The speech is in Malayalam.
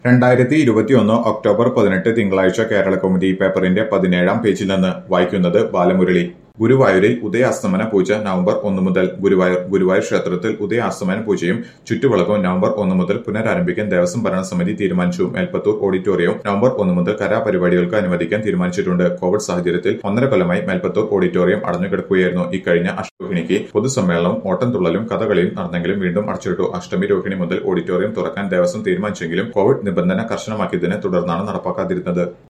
രണ്ടായിരത്തി ഇരുപത്തിയൊന്ന് ഒക്ടോബർ പതിനെട്ട് തിങ്കളാഴ്ച കേരള കൗമുദി പേപ്പറിന്റെ പതിനേഴാം പേജിൽ നിന്ന് വായിക്കുന്നത് ബാലമുരളി ഗുരുവായൂരിൽ ഉദയാസ്തമന പൂജ നവംബർ ഒന്ന് മുതൽ ഗുരുവായൂർ ഗുരുവായൂർ ക്ഷേത്രത്തിൽ ഉദയാസ്തമന പൂജയും ചുറ്റുവിളക്കും നവംബർ ഒന്ന് മുതൽ പുനരാരംഭിക്കാൻ ദേവസ്വം ഭരണസമിതി തീരുമാനിച്ചു മേൽപ്പത്തൂർ ഓഡിറ്റോറിയവും നവംബർ ഒന്ന് മുതൽ കലാപരിപാടികൾക്ക് അനുവദിക്കാൻ തീരുമാനിച്ചിട്ടുണ്ട് കോവിഡ് സാഹചര്യത്തിൽ ഒന്നര കൊല്ലമായി മേൽപ്പത്തൂർ ഓഡിറ്റോറിയം അടഞ്ഞുകിടക്കുകയായിരുന്നു ഇക്കഴിഞ്ഞ അഷ്ടരോഹിണിക്ക് പൊതുസമ്മേളനവും ഓട്ടംതുള്ളലും കഥകളിയും നടന്നെങ്കിലും വീണ്ടും അടച്ചിട്ടു അഷ്ടമി രോഹിണി മുതൽ ഓഡിറ്റോറിയം തുറക്കാൻ ദേവസ്വം തീരുമാനിച്ചെങ്കിലും കോവിഡ് നിബന്ധന കർശനമാക്കിയതിനെ തുടർന്നാണ് നടപ്പാക്കാതിരുന്നത്